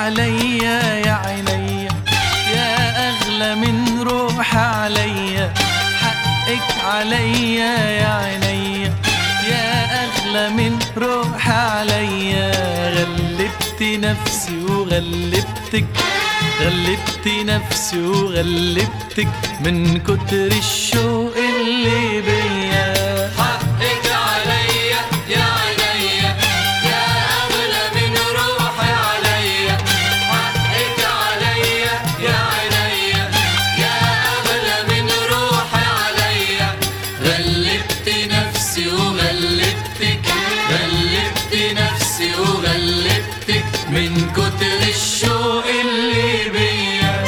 عليا يا عينيا يا أغلى من روح عليا حقك عليا يا عينيا يا أغلى من روح عليا غلبت نفسي وغلبتك غلبت نفسي وغلبتك من كتر الشوق اللي بيا حقك عليا يا عينيا يا أغلى من روحي عليا حقك عليا يا عينيا يا أغلى من روحي عليا غلبت نفسي وغلبتك غلبت نفسي وغلبتك من كتر الشوق اللي بيا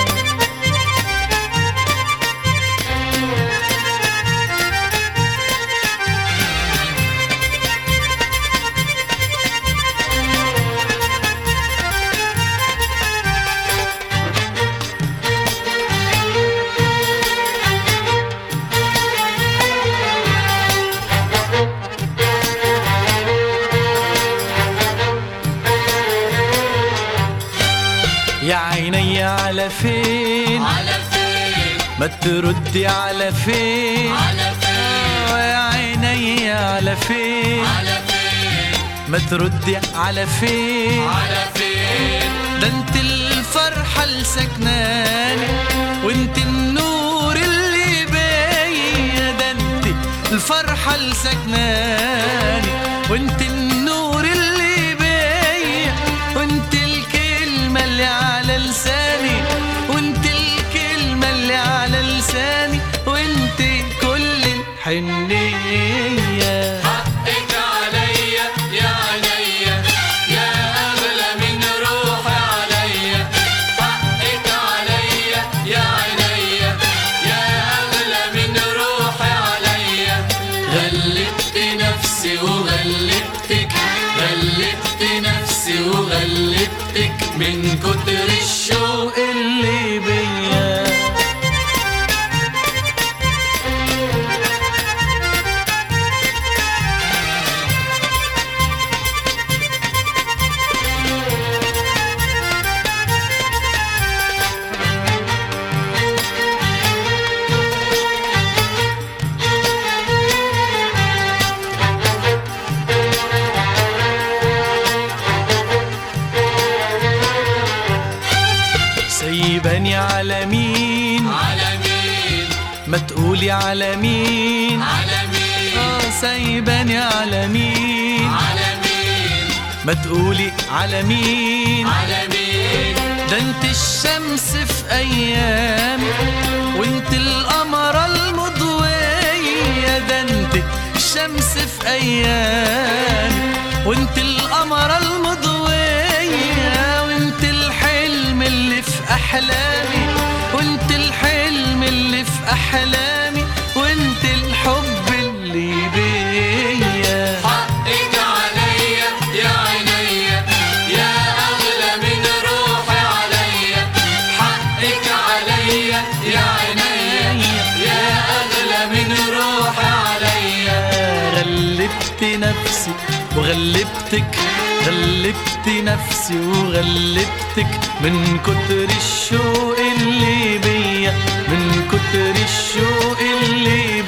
يا عيني على فين على فين ما تردي على فين على فين يا عيني على فين على فين ما تردي على فين على فين ده انت الفرحة السكناني وانت النور اللي بيا ده انت الفرحة السكناني وانت النور اللي بيا وانت الكلمة اللي على لساني وانت الكلمة اللي على لساني وانت كل الحنية حقك عليا يا عينيا يا أغلى من روحي عليا حقك عليا يا عينيا يا أغلى من روحي عليا غلبت نفسي وغلبتك غلبت نفسي وغلبتك من كتر الشوق اللي بيا سيباني على مين على مين ما تقولي على مين على مين آه سايباني على مين على مين ما تقولي على مين على مين ده انت الشمس في ايامي وانت القمر المضوية ده انت الشمس في ايامي وانت القمر المضوية وانت الحلم اللي في احلامي وانت الحلم اللي في احلامي وانت الحب اللي بيا حقك عليا يا عينيا يا أغلى من روحي عليا حقك عليا يا عينيا يا أغلى من روحي عليا غلبت نفسي وغلبتك غلبت نفسي وغلبتك من كتر الشوق اللي بيا من كتر الشوق اللي